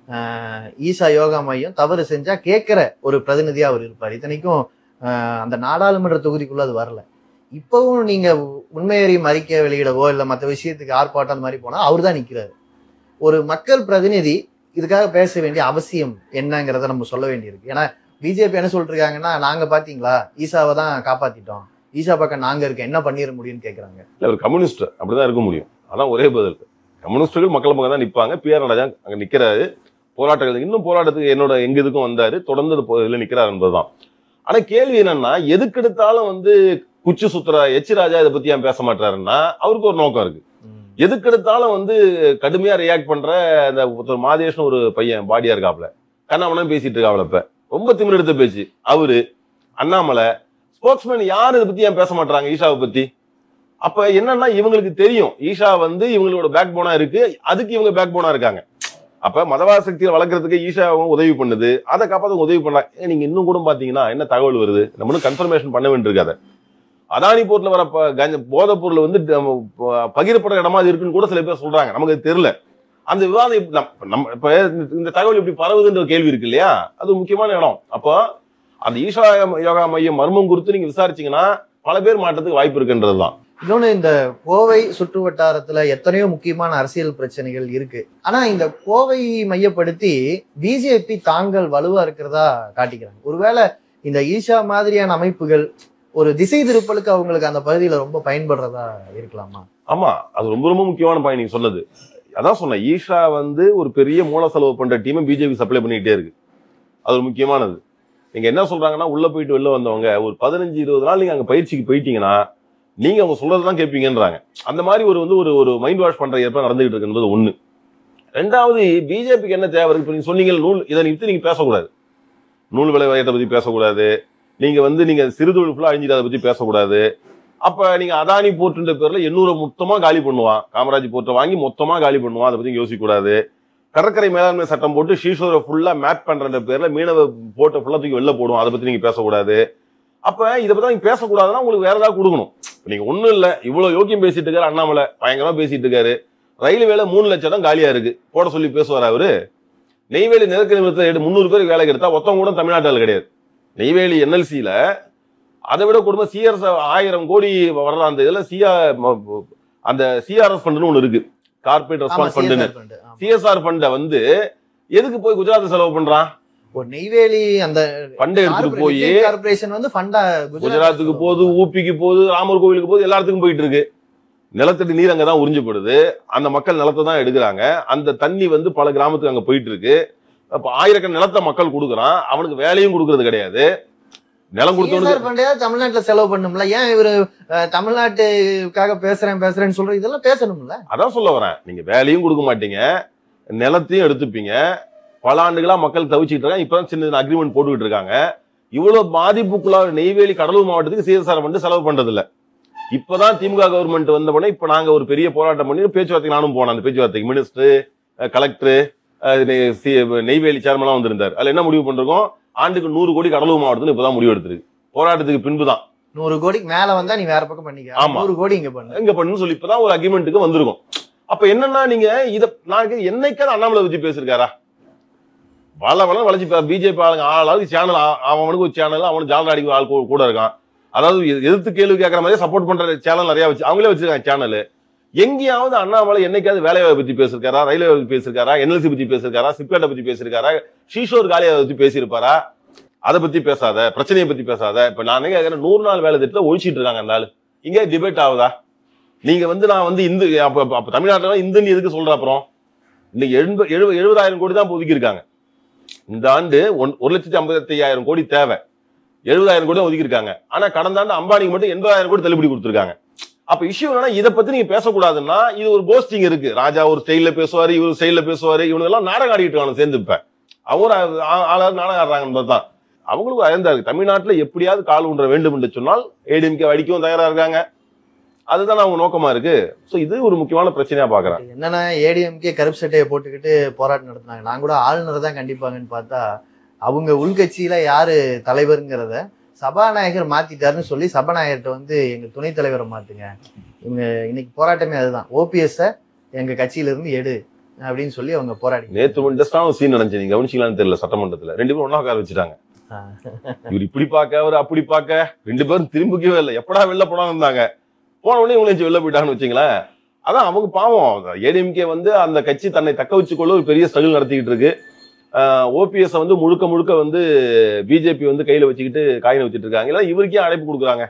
ஆஹ் ஈசா யோகா மையம் தவறு செஞ்சா கேட்கிற ஒரு பிரதிநிதியா அவர் இருப்பார் இத்தனைக்கும் ஆஹ் அந்த நாடாளுமன்ற தொகுதிக்குள்ள அது வரல இப்பவும் நீங்க உண்மையறியும் அறிக்கை வெளியிடவோ இல்ல மற்ற விஷயத்துக்கு ஆர்ப்பாட்டம் அந்த மாதிரி போனா அவர் தான் நிக்கிறாரு ஒரு மக்கள் பிரதிநிதி இதுக்காக பேச வேண்டிய அவசியம் என்னங்கிறத நம்ம சொல்ல வேண்டியிருக்கு ஏன்னா பிஜேபி என்ன சொல்லிட்டு இருக்காங்கன்னா நாங்க பாத்தீங்களா ஈசாவை தான் காப்பாத்திட்டோம் ஈசா பக்கம் நாங்க இருக்க என்ன பண்ணிட முடியும்னு கேக்குறாங்க இல்ல ஒரு கம்யூனிஸ்ட் அப்படிதான் இருக்க முடியும் அதான் ஒரே பதில் கம்யூனிஸ்டுகள் மக்கள் பக்கம் தான் நிப்பாங்க பிஆர் நடராஜா அங்க நிக்கிறாரு போராட்டங்கள் இன்னும் போராட்டத்துக்கு என்னோட எங்க இதுக்கும் வந்தாரு தொடர்ந்து அது போ- இதுல நிக்கிறார் என்பதுதான் ஆனா கேள்வி என்னன்னா எதுக்கு எடுத்தாலும் வந்து குச்சி சுத்துற எச் ராஜா இதை பத்தி ஏன் பேச மாட்டாருன்னா அவருக்கு ஒரு நோக்கம் இருக்கு ம். எதுக்கு எடுத்தாலும் வந்து கடுமையா ரியாக்ட் பண்ற அந்த ஒருத்தர் மாதேஷ்னு ஒரு பையன் பாடியா இருக்காப்ல கண்ணாமண்ணா பேசிட்டு இருக்காப்ல இப்ப ரொம்ப திமிர் எடுத்த பேச்சு அவரு அண்ணாமலை ஸ்போர்ட்ஸ்மேன் யாரும் இதை பத்தி ஏன் பேச மாட்டாங்க ஈஷாவை பத்தி அப்ப என்னன்னா இவங்களுக்கு தெரியும் ஈஷா வந்து இவங்களோட பேக் போனா இருக்கு அதுக்கு இவங்க பேக் போனா இருக்காங்க அப்ப மதவாத சக்தியை வளர்க்கறதுக்கு ஈஷா அவங்க உதவி பண்ணுது அதை காப்பாத்த உதவி பண்றாங்க ஏன் நீங்க இன்னும் கூட பாத்தீங்கன்னா என்ன தகவல் வருது நம்மளும் கன்ஃபர்மேஷன் பண்ண வேண்டியிருக்காத அதானி போர்ட்ல வர ப- கஞ்ச போதைப் பொருள் வந்து நம்ம ப- பகிரப்படுற இடமா அது இருக்குன்னு கூட சில பேர் சொல்றாங்க நமக்கு அது தெரியல அந்த விவாதம் இப்ப நம்ம- நம்ம இப்ப இந்த- இந்த தகவல் இப்படி பரவுதுன்ற கேள்வி இருக்கு இல்லையா அது முக்கியமான இடம் அப்போ அந்த ஈஷா யோகா மையம் மர்மம் குறித்து நீங்க விசாரிச்சீங்கன்னா பல பேர் மாற்றத்துக்கு வாய்ப்பு இருக்குன்றதுதான் இன்னொன்னு இந்த கோவை சுற்று வட்டாரத்துல எத்தனையோ முக்கியமான அரசியல் பிரச்சனைகள் இருக்கு ஆனா இந்த கோவை மையப்படுத்தி பிஜேபி தாங்கள் வலுவா இருக்கிறதா காட்டிக்கிறாங்க ஒருவேளை இந்த ஈஷா மாதிரியான அமைப்புகள் ஒரு திசை திருப்பலுக்கு அவங்களுக்கு அந்த பகுதியில ரொம்ப பயன்படுறதா இருக்கலாமா ஆமா அது ரொம்ப ரொம்ப முக்கியமான பாயிண்ட் நீங்க சொன்னது அதான் சொன்னேன் ஈஷா வந்து ஒரு பெரிய மூல செலவு பண்ற டீமை பிஜேபி சப்ளை பண்ணிக்கிட்டே இருக்கு அது ஒரு முக்கியமானது நீங்க என்ன சொல்றாங்கன்னா உள்ள போயிட்டு வெளில வந்தவங்க ஒரு பதினஞ்சு இருபது நாள் நீங்க அங்க பயிற்சிக்கு போயிட்டீங்கன்னா நீங்க அவங்க சொல்றதுதான் கேட்பீங்கன்றாங்க அந்த மாதிரி ஒரு வந்து ஒரு ஒரு மைண்ட் வாஷ் பண்ற ஏற்ப நடந்துகிட்டு இருக்குன்றது ஒண்ணு ரெண்டாவது பிஜேபிக்கு என்ன தேவை இருக்கு இப்ப நீங்க சொன்னீங்க நூல் இதை நிறுத்தி நீங்க பேசக்கூடாது நூல் விளைவாயத்தை பத்தி பேசக்கூடாது நீங்க வந்து நீங்க சிறுதொழில் ஃபுல்லா அழிஞ்சிட்டு அதை பத்தி பேசக்கூடாது அப்ப நீங்க அதானி போர்ட்டுன்ற பேர்ல எண்ணூரை மொத்தமா காலி பண்ணுவான் காமராஜ் போர்ட்டை வாங்கி மொத்தமா காலி பண்ணுவான் அதை பத்தி யோசிக்க கூடாது கடற்கரை மேலாண்மை சட்டம் போட்டு ஷீஷோரை ஃபுல்லா மேப் பண்ற பேர்ல மீனவ போர்ட்டை ஃபுல்லா தூக்கி வெளில போடுவோம் அதை பத்தி நீங்க பேசக்கூடாது அப்ப இதை பத்தி நீங்க பேசக்கூடாதுன்னா உங்களுக்கு வேற ஏதாவது கொடுக்கணும் இப்ப நீங்க ஒண்ணும் இல்ல இவ்வளவு யோக்கியம் பேசிட்டு இருக்காரு அண்ணாமலை பயங்கரமா பேசிட்டு இருக்காரு ரயில்வேல மூணு லட்சம் இடம் காலியா இருக்கு போட சொல்லி பேசுவார் அவரு நெய்வேலி நெருக்க நிமிடத்தில் முந்நூறு பேருக்கு வேலைக்கு எடுத்தா ஒத்தவங்க கூட தமிழ்நாட்டில் கிடையாது நெய்வேலி என்எல்சியில அதை விட குடும்பம் சிஆர்எஸ் ஆயிரம் கோடி வரலாம் அந்த இதுல சிஆர் அந்த சிஆர்எஸ் ஃபண்டுன்னு ஒண்ணு இருக்கு கார்பரேட் ஆமா, ரெஸ்பான்ஸ் ஃபண்டுன்னு CSR fund. ஆமா. சிஎஸ்ஆர் ஃபண்டை வந்து எதுக்கு போய் குஜராத் செலவு பண்றான் ஒரு நெய்வேலி அந்த ஃபண்டை எடுத்துட்டு போய் கார்பரேஷன் வந்து ஃபண்டா குஜராத்துக்கு போகுது ஊப்பிக்கு போகுது ராமர் கோவிலுக்கு போகுது எல்லாத்துக்கும் போயிட்டு இருக்கு நிலத்தடி நீர் அங்கதான் உறிஞ்சப்படுது அந்த மக்கள் நிலத்தை தான் எடுக்கிறாங்க அந்த தண்ணி வந்து பல கிராமத்துக்கு அங்க போயிட்டு இருக்கு அப்ப ஆயிரக்கணக்கான நிலத்தை மக்கள் கொடுக்குறான் அவனுக்கு வேலையும் கொடுக்கறது கிடையாது நிலம் கொடுத்தவனுக்கு சிஎஸ்ஆர் ஃபண்டே தமிழ்நாட்டுல செலவு பண்ணும்ல ஏன் இவரு அஹ், தமிழ்நாட்டுக்காக பேசுறேன் பேசுறேன்னு சொல்ற இதெல்லாம் பேசணும்ல அதான் சொல்ல வரேன் நீங்க வேலையும் கொடுக்க மாட்டீங்க நிலத்தையும் எடுத்துப்பீங்க பல ஆண்டுகளா மக்கள் தவிச்சிட்டு இருக்காங்க இப்பதான் சின்ன அக்ரிமெண்ட் போட்டுக்கிட்டு இருக்காங்க இவ்வளவு பாதிப்புக்குள்ள நெய்வேலி கடலூர் மாவட்டத்துக்கு சிஎஸ்ஆர் வந்து செலவு பண்றது இல்ல இப்பதான் திமுக கவர்மெண்ட் வந்த உடனே இப்ப நாங்க ஒரு பெரிய போராட்டம் பண்ணி பேச்சுவார்த்தைக்கு நானும் போனேன் அந்த பேச்சுவார்த்தைக்கு மினிஸ்டர் கலெக்டர் நெய்வேலி சேர்மன்லாம் வந்திருந்தார் அதுல என்ன முடிவு பண்றோம் ஆண்டுக்கு நூறு கோடி கடலூர் மாவட்டத்துல இப்பதான் முடிவு எடுத்திருக்கு போராட்டத்துக்கு பின்பு தான் நூறு கோடிக்கு மேல வந்தா நீ வேற பக்கம் பண்ணிக்க ஆமா. நூறு கோடி இங்க பண்ணு எங்க பண்ணுன்னு சொல்லி இப்பதான் ஒரு அக்ரிமெண்ட்டுக்கு வந்திருக்கும் அப்ப என்னன்னா நீங்க இத நான் என்னைக்காவது அண்ணாமலை வச்சு பேசிருக்காரா வள வள வளைச்சு பிஜேபி ஆளுங்க ஆளாவது சேனல் அவனுக்கு ஒரு சேனல் அவனுக்கு ஜாலர் அடிக்க ஆள் கூ- கூட இருக்கான் அதாவது எ- எதிர்த்து கேள்வி கேட்கற மாதிரி சப்போர்ட் பண்ற சேனல் நிறைய வச்சு அவங்களே வச்சிருக்காங்க சேனல் எங்கேயாவது அண்ணாமலை என்னைக்காவது வேலைவாய்ப்பு பத்தி பேசிருக்காரா ரயில்வே பத்தி பேசிருக்காரா என்எல்சி பத்தி பேசிருக்காரா சிப்காட்டை பத்தி பேசிருக்காரா ஷீஷோர் காலியை பத்தி பேசியிருப்பாரா அதை பத்தி பேசாத பிரச்சனையை பத்தி பேசாத இப்ப நான் என்ன கேட்கறேன் நூறு நாள் வேலை திட்டத்தை ஒழிச்சிட்டு இருக்காங்க அந்த ஆளு இங்கே டிபேட் ஆகுதா நீங்க வந்து நான் வந்து இந்து அப்ப அப்ப- அப்ப தமிழ்நாட்டுல இந்துன்னு எதுக்கு சொல்ற அப்புறம் இன்னைக்கு எண்பது எழுபது எழுபதாயிரம் கோடி தான் இப்ப ஒதுக்கி இருக்காங்க இந்த ஆண்டு ஒன்- ஒரு லட்சத்தி ஐம்பத்தி ஐயாயிரம் கோடி தேவை எழுபதாயிரம் கோடி தான் ஒதுக்கி இருக்காங்க ஆனா கடந்த ஆண்டு அம்பானிக்கு மட்டும் எண்பதாயிரம் கோடி தள்ளுபடி கொடுத்துருக்காங்க அப்ப இஷ்யூ என்னன்னா இதை பத்தி நீங்க பேசக்கூடாதுன்னா இது ஒரு போஸ்டிங் இருக்கு ராஜா ஒரு ஸ்டைல்ல பேசுவாரு இவர் ஸ்டைல்ல பேசுவாரு இவங்க எல்லாம் நாடகம் ஆடிட்டு இருக்காங்க சேர்ந்து இப்ப அவங்க ஆளாவது நாடகம் ஆடுறாங்கன்னு தான் அவங்களுக்கு அயர்ந்தா இருக்கு தமிழ்நாட்டுல எப்படியாவது கால் ஊன்ற வேண்டும் என்று சொன்னால் ஏடிஎம்கே அடிக்கவும் தயாரா இருக்காங்க அதுதான் அவங்க நோக்கமா இருக்கு சோ இது ஒரு முக்கியமான பிரச்சனையா பாக்குறேன் என்னன்னா ஏடிஎம்கே கருப்பு சட்டையை போட்டுக்கிட்டு போராட்டம் நடத்துனாங்க நான் கூட ஆளுநர் தான் கண்டிப்பாங்கன்னு பார்த்தா அவங்க உள்கட்சியில யாரு தலைவருங்கிறத சபாநாயகர் மாத்திட்டாருன்னு சொல்லி சபாநாயகர்கிட்ட வந்து எங்க துணைத் தலைவரை மாத்துங்க இவங்க இன்னைக்கு போராட்டமே அதுதான் ஓபிஎஸ் எங்க கட்சியில இருந்து எடு அப்படின்னு சொல்லி அவங்க போராடி நேத்து இன்ட்ரெஸ்டான ஒரு சீன் நடந்துச்சு நீங்க கவனிச்சீங்களான்னு தெரியல சட்டமன்றத்துல ரெண்டு பேரும் ஒண்ணா உட்கார வச்சுட்டாங்க இவர் இப்படி பார்க்க அவர் அப்படி பார்க்க ரெண்டு பேரும் திரும்பிக்கவே இல்லை எப்படா வெளில போனாலும் இருந்தாங்க போன உடனே இவங்க எந்திரிச்சு வெளில போயிட்டாங்கன்னு வச்சுங்களேன் அதான் அவங்க பாவம் ஏடிஎம்கே வந்து அந்த கட்சி தன்னை தக்க வச்சுக்கொள்ள ஒரு பெரிய ஸ்ட்ரகிள் நடத்திக்கிட்டு இருக்கு ஓபிஎஸ் வந்து முழுக்க முழுக்க வந்து பிஜேபி வந்து கையில வச்சுக்கிட்டு காயினை வச்சுட்டு இருக்காங்க இல்லை இவருக்கே அழைப்பு கொடுக்குறாங்க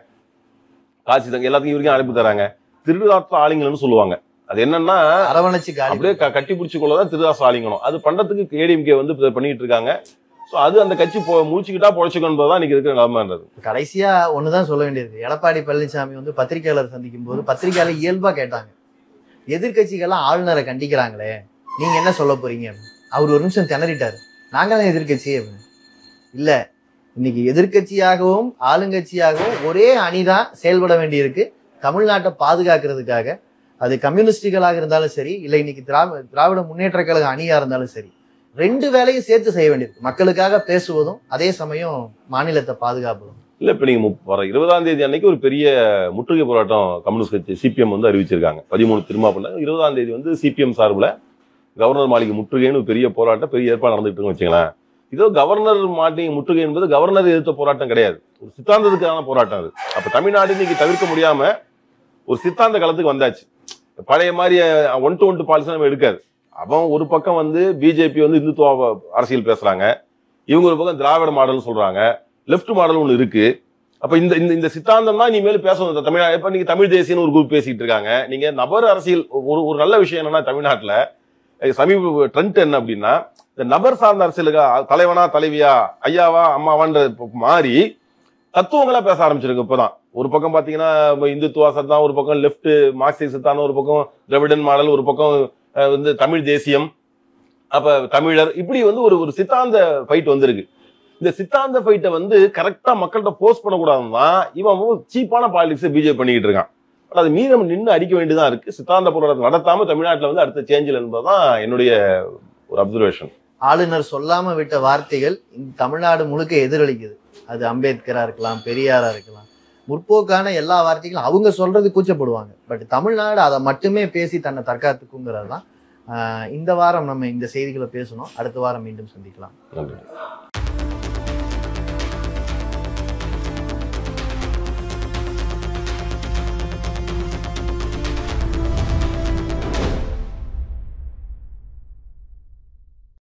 காட்சி தங்க எல்லாத்துக்கும் இவருக்கே அழைப்பு தராங்க திருவிழாத்த ஆளுங்கள்னு சொல்லுவாங்க அது என்னன்னா அரவணைச்சு காலி அப்படியே க- கட்டி பிடிச்சி கொள்ளதான் திருதாஸ் ஆலிங்கணும் அது பண்றதுக்கு ஏடிஎம்கே வந்து இப்ப பண்ணிட்டு இருக்காங்க சோ அது அந்த கட்சி பொ முடிச்சுக்கிட்டா பொழைச்சிக்கணுன்றதான் இன்னைக்கு இருக்கிற நிலைமைன்றது கடைசியா ஒண்ணுதான் சொல்ல வேண்டியது எடப்பாடி பழனிசாமி வந்து பத்திரிகையாளர் சந்திக்கும் போது பத்திரிகையாளர் இயல்பா கேட்டாங்க எதிர்க்கட்சிகள்லாம் ஆளுநரை கண்டிக்கிறாங்களே நீங்க என்ன சொல்ல போறீங்க அப்படின்னு. அவர் ஒரு நிமிஷம் திணறிட்டாரு நாங்க தான் எதிர்க்கட்சி அப்படின்னு இல்ல இன்னைக்கு எதிர்க்கட்சியாகவும் ஆளுங்கட்சியாகவும் ஒரே அணிதான் செயல்பட வேண்டியிருக்கு தமிழ்நாட்டை பாதுகாக்கிறதுக்காக அது கம்யூனிஸ்டுகளாக இருந்தாலும் சரி இல்லை இன்னைக்கு திராவிட திராவிட முன்னேற்ற கழக அணியா இருந்தாலும் சரி ரெண்டு வேலையும் சேர்த்து செய்ய வேண்டியிருக்கு மக்களுக்காக பேசுவதும் அதே சமயம் மாநிலத்தை பாதுகாப்பதும் இல்ல இப்ப நீங்க முப்- வர இருபதாம் தேதி அன்னைக்கு ஒரு பெரிய முற்றுகை போராட்டம் கம்யூனிஸ்ட் கட்சி சிபிஎம் வந்து அறிவிச்சிருக்காங்க பதிமூணு திரும்ப பண்ணாங்க இருபதாம் தேதி வந்து சிபிஎம் சார்பில் கவர்னர் மாளிகை முற்றுகைன்னு ஒரு பெரிய போராட்டம் பெரிய ஏற்பாடு நடந்துட்டு இருக்குன்னு வச்சுங்களேன் இதோ கவர்னர் மாளிகை முற்றுகை என்பது கவர்னர் எதிர்த்த போராட்டம் கிடையாது ஒரு சித்தாந்தத்துக்கான போராட்டம் அது அப்ப தமிழ்நாடு இன்னைக்கு தவிர்க்க முடியாம ஒரு சித்தாந்த காலத்துக்கு வந்தாச்சு பழைய மாதிரி one to one to policy நம்ம எடுக்காது அவன் ஒரு பக்கம் வந்து பிஜேபி வந்து இந்துத்துவ அரசியல் பேசுறாங்க இவங்க ஒரு பக்கம் திராவிட மாடல் சொல்றாங்க லெஃப்ட் மாடல் ஒன்று இருக்கு அப்ப இந்த இந்த இந்த சித்தாந்தம் தான் இனிமேல் பேசணும் இந்த தமிழ் இப்ப நீங்க தமிழ் தேசியன்னு ஒரு குரூப் பேசிட்டு இருக்காங்க நீங்க நபர் அரசியல் ஒரு ஒரு நல்ல விஷயம் என்னன்னா தமிழ்நாட்டுல அஹ் சமீப ட்ரெண்ட் என்ன அப்படின்னா இந்த நபர் சார்ந்த அரசியலுக்கு அஹ் தலைவனா தலைவியா ஐயாவா அம்மாவான்ற இப்ப மாறி தத்துவங்களா பேச ஆரம்பிச்சிருக்கு இப்பதான் ஒரு பக்கம் பாத்தீங்கன்னா இப்ப இந்துத்துவா சத்தான் ஒரு பக்கம் லெஃப்ட் மார்க்சிஸ்ட் சத்தான் ஒரு பக்கம் திராவிடன் மாடல் ஒரு பக்கம் அஹ் வந்து தமிழ் தேசியம் அப்ப தமிழர் இப்படி வந்து ஒரு ஒரு சித்தாந்த ஃபைட் வந்திருக்கு இந்த சித்தாந்த ஃபைட்டை வந்து கரெக்டா மக்கள்கிட்ட போஸ்ட் பண்ணக்கூடாதுன்னா இவன் சீப்பான பாலிடிக்ஸ் பிஜேபி பண்ணிக்கிட்டு இருக்கான் பட் அது மீறி நம்ம நின்று அடிக்க வேண்டியதா இருக்கு சித்தாந்த போராட்டம் நடத்தாம தமிழ்நாட்டுல வந்து அடுத்த சேஞ்சில் என்பதுதான் என்னுடைய ஒரு அப்சர்வேஷன் ஆளுநர் சொல்லாம விட்ட வார்த்தைகள் இந்த தமிழ்நாடு முழுக்க எதிரொலிக்குது அது அம்பேத்கரா இருக்கலாம் பெரியாரா இருக்கலாம் முற்போக்கான எல்லா வார்த்தைகளும் அவங்க சொல்றது கூச்சப்படுவாங்க பட் தமிழ்நாடு அதை மட்டுமே பேசி தன்னை தற்காத்துக்குங்கிறது தான் ஆஹ் இந்த வாரம் நம்ம இந்த செய்திகளை பேசணும் அடுத்த வாரம் மீண்டும் சந்திக்கலாம் நன்றி